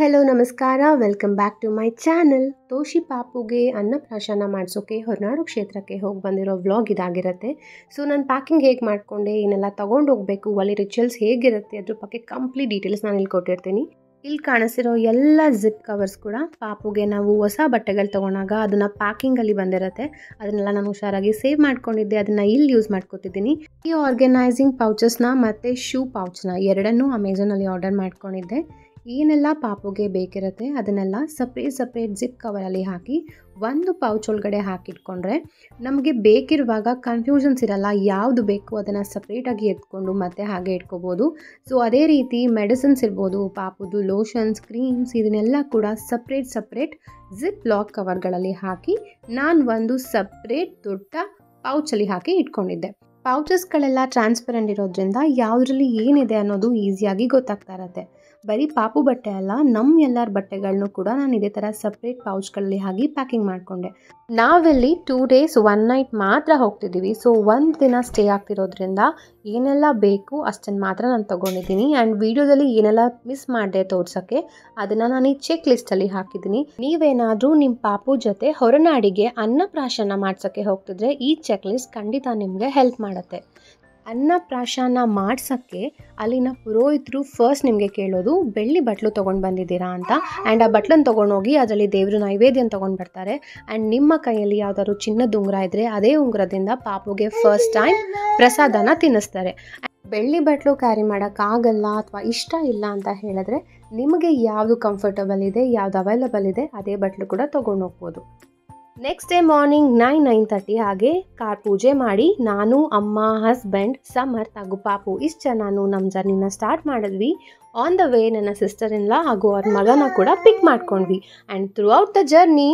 hello ನಮಸ್ಕಾರ welcome back to my channel Toshi ಪಾಪುಗೆ ಅನ್ನಪ್ರಾಶನ ಮಾಡಿಸೋಕೆ ಹೊರನಾಡು ಕ್ಷೇತ್ರಕ್ಕೆ ಹೋಗಿ ಬಂದಿರೋ ವ್ಲಾಗ್ ಇದಾಗಿರುತ್ತೆ ಸೊ ನಾನು ಪ್ಯಾಕಿಂಗ್ ಹೇಗೆ ಮಾಡಿಕೊಂಡೆ ಏನೆಲ್ಲ ತೊಗೊಂಡು ಹೋಗಬೇಕು ಅಲ್ಲಿ ರಿಚುವಲ್ಸ್ ಹೇಗಿರುತ್ತೆ ಅದ್ರ ಬಗ್ಗೆ ಕಂಪ್ಲೀಟ್ ಡೀಟೇಲ್ಸ್ ನಾನು ಇಲ್ಲಿ ಕೊಟ್ಟಿರ್ತೀನಿ ಇಲ್ಲಿ ಕಾಣಿಸಿರೋ ಎಲ್ಲ ಜಿಪ್ ಕವರ್ಸ್ ಕೂಡ ಪಾಪುಗೆ ನಾವು ಹೊಸ ಬಟ್ಟೆಗಳು ತೊಗೊಂಡಾಗ ಅದನ್ನು ಪ್ಯಾಕಿಂಗಲ್ಲಿ ಬಂದಿರುತ್ತೆ ಅದನ್ನೆಲ್ಲ ನಾನು ಹುಷಾರಾಗಿ ಸೇವ್ ಮಾಡ್ಕೊಂಡಿದ್ದೆ ಅದನ್ನು ಇಲ್ಲಿ ಯೂಸ್ ಮಾಡ್ಕೊತಿದ್ದೀನಿ ಈ ಆರ್ಗನೈಸಿಂಗ್ ಪೌಚಸ್ನ ಮತ್ತು ಶೂ ಪೌಚ್ನ ಎರಡನ್ನೂ ಅಮೆಝಾನಲ್ಲಿ ಆರ್ಡರ್ ಮಾಡ್ಕೊಂಡಿದ್ದೆ ಏನೆಲ್ಲ ಪಾಪುಗೆ ಬೇಕಿರುತ್ತೆ ಅದನ್ನೆಲ್ಲ ಸಪ್ರೇಟ್ ಸಪ್ರೇಟ್ ಜಿಪ್ ಕವರಲ್ಲಿ ಹಾಕಿ ಒಂದು ಪೌಚ್ ಒಳಗಡೆ ಹಾಕಿಟ್ಕೊಂಡ್ರೆ ನಮಗೆ ಬೇಕಿರುವಾಗ ಕನ್ಫ್ಯೂಷನ್ಸ್ ಇರಲ್ಲ ಯಾವುದು ಬೇಕು ಅದನ್ನು ಸಪ್ರೇಟಾಗಿ ಎತ್ಕೊಂಡು ಮತ್ತೆ ಹಾಗೆ ಇಟ್ಕೋಬೋದು ಸೊ ಅದೇ ರೀತಿ ಮೆಡಿಸಿನ್ಸ್ ಇರ್ಬೋದು ಪಾಪುದು ಲೋಷನ್ಸ್ ಕ್ರೀಮ್ಸ್ ಇದನ್ನೆಲ್ಲ ಕೂಡ ಸಪ್ರೇಟ್ ಸಪ್ರೇಟ್ ಜಿಪ್ ಲಾಕ್ ಕವರ್ಗಳಲ್ಲಿ ಹಾಕಿ ನಾನು ಒಂದು ಸಪ್ರೇಟ್ ದೊಡ್ಡ ಪೌಚಲ್ಲಿ ಹಾಕಿ ಇಟ್ಕೊಂಡಿದ್ದೆ ಪೌಚಸ್ಗಳೆಲ್ಲ ಟ್ರಾನ್ಸ್ಪರೆಂಟ್ ಇರೋದ್ರಿಂದ ಯಾವುದ್ರಲ್ಲಿ ಏನಿದೆ ಅನ್ನೋದು ಈಸಿಯಾಗಿ ಗೊತ್ತಾಗ್ತಾ ಇರತ್ತೆ ಬರೀ ಪಾಪು ಬಟ್ಟೆ ಅಲ್ಲ ನಮ್ಮ ಎಲ್ಲರ ಬಟ್ಟೆಗಳನ್ನೂ ಕೂಡ ನಾನು ಇದೇ ಥರ ಸಪ್ರೇಟ್ ಪೌಚ್ಗಳಲ್ಲಿ ಹಾಕಿ ಪ್ಯಾಕಿಂಗ್ ಮಾಡಿಕೊಂಡೆ ನಾವೆಲ್ಲಿ ಟೂ ಡೇಸ್ ಒನ್ ನೈಟ್ ಮಾತ್ರ ಹೋಗ್ತಿದ್ದೀವಿ ಸೊ ಒಂದು ದಿನ ಸ್ಟೇ ಆಗ್ತಿರೋದ್ರಿಂದ ಏನೆಲ್ಲ ಬೇಕು ಅಷ್ಟನ್ನು ಮಾತ್ರ ನಾನು ತೊಗೊಂಡಿದ್ದೀನಿ ಆ್ಯಂಡ್ ವಿಡಿಯೋದಲ್ಲಿ ಏನೆಲ್ಲ ಮಿಸ್ ಮಾಡಿದೆ ತೋರ್ಸೋಕ್ಕೆ ಅದನ್ನು ನಾನು ಈ ಚೆಕ್ ಲಿಸ್ಟಲ್ಲಿ ಹಾಕಿದ್ದೀನಿ ನೀವೇನಾದರೂ ನಿಮ್ಮ ಪಾಪು ಜೊತೆ ಹೊರನಾಡಿಗೆ ಅನ್ನಪ್ರಾಶನ ಮಾಡ್ಸೋಕ್ಕೆ ಹೋಗ್ತಿದ್ರೆ ಈ ಚೆಕ್ ಲಿಸ್ಟ್ ಖಂಡಿತ ನಿಮಗೆ ಹೆಲ್ಪ್ ಮಾಡುತ್ತೆ ಅನ್ನಪ್ರಾಶನ ಮಾಡ್ಸೋಕ್ಕೆ ಅಲ್ಲಿನ ಪುರೋಹಿತರು ಫಸ್ಟ್ ನಿಮಗೆ ಕೇಳೋದು ಬೆಳ್ಳಿ ಬಟ್ಲು ತೊಗೊಂಡು ಬಂದಿದ್ದೀರಾ ಅಂತ ಆ್ಯಂಡ್ ಆ ಬಟ್ಲನ್ನು ತೊಗೊಂಡೋಗಿ ಅದರಲ್ಲಿ ದೇವರು ನೈವೇದ್ಯನ ತೊಗೊಂಡು ಬರ್ತಾರೆ ಆ್ಯಂಡ್ ನಿಮ್ಮ ಕೈಯಲ್ಲಿ ಯಾವುದಾದ್ರು ಚಿನ್ನದ ಉಂಗುರ ಇದ್ದರೆ ಅದೇ ಉಂಗುರದಿಂದ ಪಾಪುಗೆ ಫಸ್ಟ್ ಟೈಮ್ ಪ್ರಸಾದನ ತಿನ್ನಿಸ್ತಾರೆ ಬೆಳ್ಳಿ ಬಟ್ಲು ಕ್ಯಾರಿ ಮಾಡೋಕ್ಕಾಗಲ್ಲ ಅಥವಾ ಇಷ್ಟ ಇಲ್ಲ ಅಂತ ಹೇಳಿದ್ರೆ ನಿಮಗೆ ಯಾವುದು ಕಂಫರ್ಟಬಲ್ ಇದೆ ಯಾವುದು ಅವೈಲಬಲ್ ಇದೆ ಅದೇ ಬಟ್ಲು ಕೂಡ ತೊಗೊಂಡು ಹೋಗ್ಬೋದು next day morning nine nine thirty ಹಾಗೆ ಕಾರ್ ಪೂಜೆ ಮಾಡಿ ನಾನು ಅಮ್ಮ ಹಸ್ಬೆಂಡ್ ಸಮರ್ಥ್ ಹಾಗೂ ಪಾಪು ಇಷ್ಟು ಜನನು ನಮ್ಮ ಜರ್ನಿನ ಸ್ಟಾರ್ಟ್ ಮಾಡಿದ್ವಿ ಆನ್ ದ ವೇ ನನ್ನ ಸಿಸ್ಟರ್ ಇನ್ಲ ಹಾಗೂ ಅವ್ರ ಮಗನ ಕೂಡ ಪಿಕ್ ಮಾಡ್ಕೊಂಡ್ವಿ and throughout the journey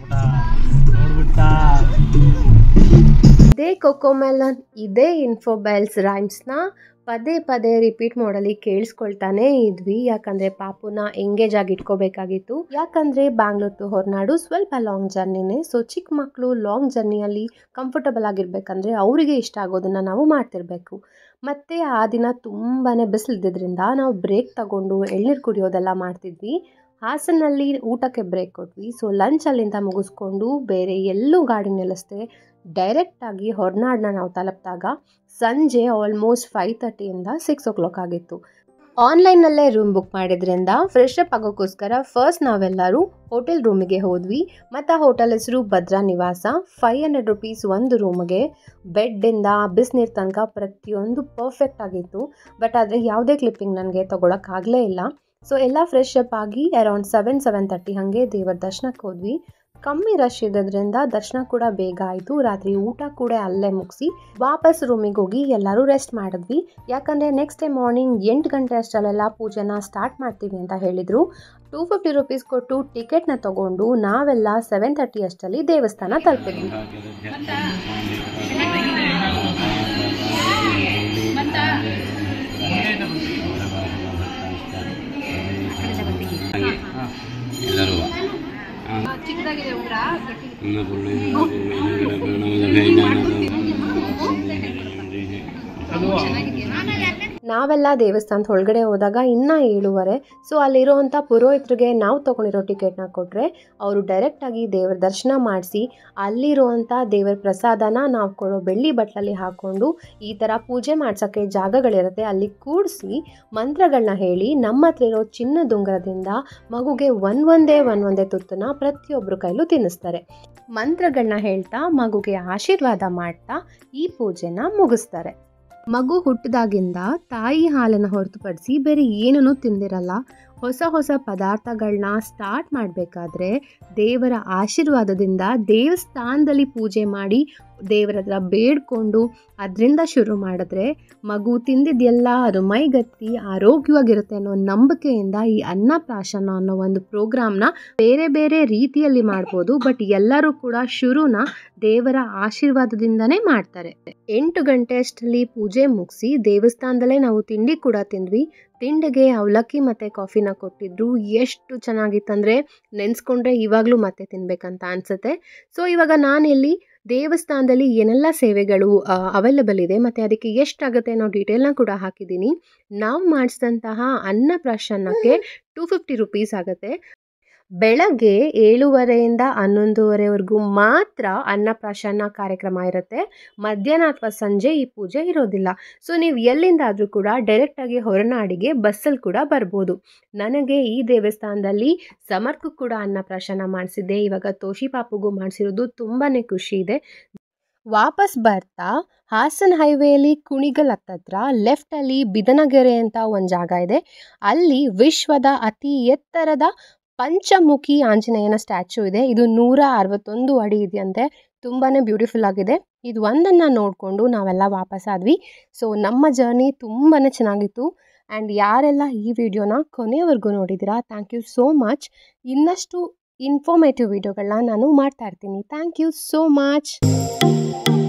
ಇದೇ ಕೊಕೊಮೆಲನ್ ಇದೇ ಇನ್ಫೋಬೆಲ್ಸ್ ರೈಮ್ಸ್ನ ಪದೇ ಪದೇ ರಿಪೀಟ್ ಮಾಡಲಿ ಕೇಳಿಸ್ಕೊಳ್ತಾನೆ ಇದ್ವಿ ಯಾಕಂದರೆ ಪಾಪುನ ಎಂಗೇಜ್ ಆಗಿ ಇಟ್ಕೋಬೇಕಾಗಿತ್ತು ಯಾಕಂದರೆ ಬ್ಯಾಂಗ್ಳೂರ್ ಟು ಹೊರನಾಡು ಸ್ವಲ್ಪ ಲಾಂಗ್ ಜರ್ನಿನೇ ಸೊ ಚಿಕ್ಕ ಮಕ್ಕಳು ಲಾಂಗ್ ಜರ್ನಿಯಲ್ಲಿ ಕಂಫರ್ಟಬಲ್ ಆಗಿರ್ಬೇಕಂದ್ರೆ ಅವರಿಗೆ ಇಷ್ಟ ಆಗೋದನ್ನು ನಾವು ಮಾಡ್ತಿರ್ಬೇಕು ಮತ್ತು ಆ ದಿನ ತುಂಬಾ ಬಿಸಿಲಿದ್ದರಿಂದ ನಾವು ಬ್ರೇಕ್ ತಗೊಂಡು ಎಳ್ನೀರು ಕುಡಿಯೋದೆಲ್ಲ ಮಾಡ್ತಿದ್ವಿ ಹಾಸನಲ್ಲಿ ಊಟಕ್ಕೆ ಬ್ರೇಕ್ ಕೊಟ್ವಿ ಸೊ ಲಂಚ್ ಅಲ್ಲಿಂದ ಮುಗಿಸ್ಕೊಂಡು ಬೇರೆ ಎಲ್ಲೂ ಗಾಡಿ ನಿಲ್ಲಿಸ್ದೆ ಡೈರೆಕ್ಟಾಗಿ ಹೊರನಾಡನ್ನ ನಾವು ತಲುಪಿದಾಗ ಸಂಜೆ ಆಲ್ಮೋಸ್ಟ್ ಫೈವ್ ತರ್ಟಿಯಿಂದ ಸಿಕ್ಸ್ ಓ ಕ್ಲಾಕ್ ಆಗಿತ್ತು ಆನ್ಲೈನಲ್ಲೇ ರೂಮ್ ಬುಕ್ ಮಾಡಿದ್ರಿಂದ ಫ್ರೆಶ್ ಅಪ್ ಆಗೋಕ್ಕೋಸ್ಕರ ಫಸ್ಟ್ ನಾವೆಲ್ಲರೂ ಹೋಟೆಲ್ ರೂಮಿಗೆ ಹೋದ್ವಿ ಮತ್ತು ಆ ಹೋಟೆಲ್ ಹೆಸರು ಭದ್ರಾ ನಿವಾಸ ಫೈವ್ ಹಂಡ್ರೆಡ್ ರುಪೀಸ್ ಒಂದು ರೂಮ್ಗೆ ಬೆಡ್ಡಿಂದ ಬಿಸಿನೀರು ತನಕ ಪ್ರತಿಯೊಂದು ಪರ್ಫೆಕ್ಟ್ ಆಗಿತ್ತು ಬಟ್ ಆದರೆ ಯಾವುದೇ ಕ್ಲಿಪ್ಪಿಂಗ್ ನನಗೆ ತೊಗೊಳಕ್ಕಾಗಲೇ ಇಲ್ಲ ಸೊ ಎಲ್ಲ ಫ್ರೆಶ್ ಅಪ್ ಆಗಿ ಅರೌಂಡ್ ಸೆವೆನ್ ಸೆವೆನ್ ತರ್ಟಿ ಹಾಗೆ ದೇವರ ದರ್ಶನಕ್ಕೆ ಹೋದ್ವಿ ಕಮ್ಮಿ ರಶ್ ಇರೋದ್ರಿಂದ ದರ್ಶನ ಕೂಡ ಬೇಗ ಆಯಿತು ರಾತ್ರಿ ಊಟ ಕೂಡ ಅಲ್ಲೇ ಮುಗಿಸಿ ವಾಪಸ್ ರೂಮಿಗೆ ಹೋಗಿ ಎಲ್ಲರೂ ರೆಸ್ಟ್ ಮಾಡಿದ್ವಿ ಯಾಕಂದರೆ ನೆಕ್ಸ್ಟ್ ಡೇ ಮಾರ್ನಿಂಗ್ ಎಂಟು ಗಂಟೆ ಅಷ್ಟರಲ್ಲೆಲ್ಲ ಪೂಜೆನ ಸ್ಟಾರ್ಟ್ ಮಾಡ್ತೀವಿ ಅಂತ ಹೇಳಿದರು ಟೂ ಫಿಫ್ಟಿ ರುಪೀಸ್ ಕೊಟ್ಟು ಟಿಕೆಟ್ನ ತಗೊಂಡು ನಾವೆಲ್ಲ ಸೆವೆನ್ ತರ್ಟಿ ಅಷ್ಟರಲ್ಲಿ ದೇವಸ್ಥಾನ ತಲುಪಿದ್ವಿ ಎಲ್ಲರೂ ಚಿಕ್ಕದಾಗಿದೆ ಉಂಗ್ರ ನಾವೆಲ್ಲ ದೇವಸ್ಥಾನದ ಒಳಗಡೆ ಹೋದಾಗ ಇನ್ನೂ ಏಳುವರೆ ಸೊ ಅಲ್ಲಿರುವಂಥ ಪುರೋಹಿತರಿಗೆ ನಾವು ತೊಗೊಂಡಿರೋ ಟಿಕೆಟ್ನ ಕೊಟ್ಟರೆ ಅವರು ಡೈರೆಕ್ಟಾಗಿ ದೇವರ ದರ್ಶನ ಮಾಡಿಸಿ ಅಲ್ಲಿರುವಂಥ ದೇವರ ಪ್ರಸಾದನ ನಾವು ಕೊಡೋ ಬೆಳ್ಳಿ ಬಟ್ಲಲ್ಲಿ ಹಾಕ್ಕೊಂಡು ಈ ಥರ ಪೂಜೆ ಮಾಡ್ಸೋಕ್ಕೆ ಜಾಗಗಳಿರುತ್ತೆ ಅಲ್ಲಿ ಕೂಡಿಸಿ ಮಂತ್ರಗಳನ್ನ ಹೇಳಿ ನಮ್ಮ ಹತ್ರ ಇರೋ ಚಿನ್ನದ ಉಂಗುರದಿಂದ ಮಗುಗೆ ಒಂದ್ ಒಂದೇ ಒಂದ್ ಒಂದೇ ತುತ್ತನ್ನ ಪ್ರತಿಯೊಬ್ಬರ ಕೈಲೂ ತಿನ್ನಿಸ್ತಾರೆ ಮಂತ್ರಗಳನ್ನ ಹೇಳ್ತಾ ಮಗುಗೆ ಆಶೀರ್ವಾದ ಮಾಡ್ತಾ ಈ ಪೂಜೆನ ಮುಗಿಸ್ತಾರೆ ಮಗು ಹುಟ್ಟಿದಾಗಿಂದ ತಾಯಿ ಹಾಲನ್ನು ಹೊರತುಪಡಿಸಿ ಬೇರೆ ಏನೂ ತಿಂದಿರಲ್ಲ ಹೊಸ ಹೊಸ ಪದಾರ್ಥಗಳನ್ನ ಸ್ಟಾರ್ಟ್ ಮಾಡಬೇಕಾದ್ರೆ ದೇವರ ಆಶೀರ್ವಾದದಿಂದ ದೇವಸ್ಥಾನದಲ್ಲಿ ಪೂಜೆ ಮಾಡಿ ದೇವರ ಹತ್ರ ಬೇಡ್ಕೊಂಡು ಅದರಿಂದ ಶುರು ಮಾಡಿದ್ರೆ ಮಗು ತಿಂದಿದ್ದೆಲ್ಲ ಅದು ಮೈಗತ್ತಿ ಆರೋಗ್ಯವಾಗಿರುತ್ತೆ ಅನ್ನೋ ನಂಬಿಕೆಯಿಂದ ಈ ಅನ್ನಪ್ರಾಶನ ಅನ್ನೋ ಒಂದು ಪ್ರೋಗ್ರಾಮ್ನ ಬೇರೆ ಬೇರೆ ರೀತಿಯಲ್ಲಿ ಮಾಡ್ಬೋದು ಬಟ್ ಎಲ್ಲರೂ ಕೂಡ ಶುರುನ ದೇವರ ಆಶೀರ್ವಾದದಿಂದನೇ ಮಾಡ್ತಾರೆ ಎಂಟು ಗಂಟೆ ಅಷ್ಟರಲ್ಲಿ ಪೂಜೆ ಮುಗಿಸಿ ದೇವಸ್ಥಾನದಲ್ಲೇ ನಾವು ತಿಂಡಿ ಕೂಡ ತಿಂದ್ವಿ ತಿಂಡಿಗೆ ಅವಲಕ್ಕಿ ಮತ್ತು ಕಾಫಿನ ಕೊಟ್ಟಿದ್ರು ಎಷ್ಟು ಚೆನ್ನಾಗಿತ್ತಂದರೆ ನೆನೆಸ್ಕೊಂಡ್ರೆ ಇವಾಗಲೂ ಮತ್ತೆ ತಿನ್ನಬೇಕಂತ ಅನಿಸುತ್ತೆ ಸೊ ಇವಾಗ ನಾನಿಲ್ಲಿ ದೇವಸ್ಥಾನದಲ್ಲಿ ಏನೆಲ್ಲ ಸೇವೆಗಳು ಅವೈಲಬಲ್ ಇದೆ ಮತ್ತು ಅದಕ್ಕೆ ಎಷ್ಟಾಗುತ್ತೆ ಅನ್ನೋ ಡೀಟೇಲ್ನ ಕೂಡ ಹಾಕಿದ್ದೀನಿ ನಾವು ಮಾಡಿಸಿದಂತಹ ಅನ್ನಪ್ರಾಶನಕ್ಕೆ ಟೂ ಫಿಫ್ಟಿ ರುಪೀಸ್ ಆಗುತ್ತೆ ಬೆಳಗ್ಗೆ ಏಳುವರೆಯಿಂದ ಹನ್ನೊಂದುವರೆವರೆಗೂ ಮಾತ್ರ ಅನ್ನಪ್ರಾಶನ ಕಾರ್ಯಕ್ರಮ ಇರುತ್ತೆ ಮಧ್ಯಾಹ್ನ ಅಥವಾ ಸಂಜೆ ಈ ಪೂಜೆ ಇರೋದಿಲ್ಲ ಸೊ ನೀವು ಎಲ್ಲಿಂದಾದರೂ ಕೂಡ ಡೈರೆಕ್ಟಾಗಿ ಹೊರನಾಡಿಗೆ ಬಸ್ಸಲ್ಲಿ ಕೂಡ ಬರ್ಬೋದು ನನಗೆ ಈ ದೇವಸ್ಥಾನದಲ್ಲಿ ಸಮರ್ಕೂ ಕೂಡ ಅನ್ನಪ್ರಾಶನ ಮಾಡಿಸಿದ್ದೆ ಇವಾಗ ತೋಷಿ ಪಾಪುಗೂ ಮಾಡಿಸಿರೋದು ತುಂಬಾ ಖುಷಿ ಇದೆ ವಾಪಸ್ ಬರ್ತಾ ಹಾಸನ್ ಹೈವೇಲಿ ಕುಣಿಗಲ್ ಹತ್ತತ್ರ ಲೆಫ್ಟಲ್ಲಿ ಬಿದನಗೆರೆ ಅಂತ ಒಂದು ಜಾಗ ಇದೆ ಅಲ್ಲಿ ವಿಶ್ವದ ಅತಿ ಎತ್ತರದ ಪಂಚಮುಖಿ ಆಂಜನೇಯನ ಸ್ಟ್ಯಾಚು ಇದೆ ಇದು ನೂರ ಅರವತ್ತೊಂದು ಅಡಿ ಇದೆಯಂತೆ ತುಂಬಾ ಬ್ಯೂಟಿಫುಲ್ ಆಗಿದೆ ಇದು ಒಂದನ್ನು ನೋಡಿಕೊಂಡು ನಾವೆಲ್ಲ ವಾಪಸ್ಸಾದ್ವಿ ಸೊ ನಮ್ಮ ಜರ್ನಿ ತುಂಬಾ ಚೆನ್ನಾಗಿತ್ತು ಆ್ಯಂಡ್ ಯಾರೆಲ್ಲ ಈ ವಿಡಿಯೋನ ಕೊನೆಯವರೆಗೂ ನೋಡಿದ್ದೀರಾ ಥ್ಯಾಂಕ್ ಯು ಸೋ ಮಚ್ ಇನ್ನಷ್ಟು ಇನ್ಫಾರ್ಮೇಟಿವ್ ವಿಡಿಯೋಗಳನ್ನ ನಾನು ಮಾಡ್ತಾ ಇರ್ತೀನಿ ಥ್ಯಾಂಕ್ ಯು ಸೋ ಮಚ್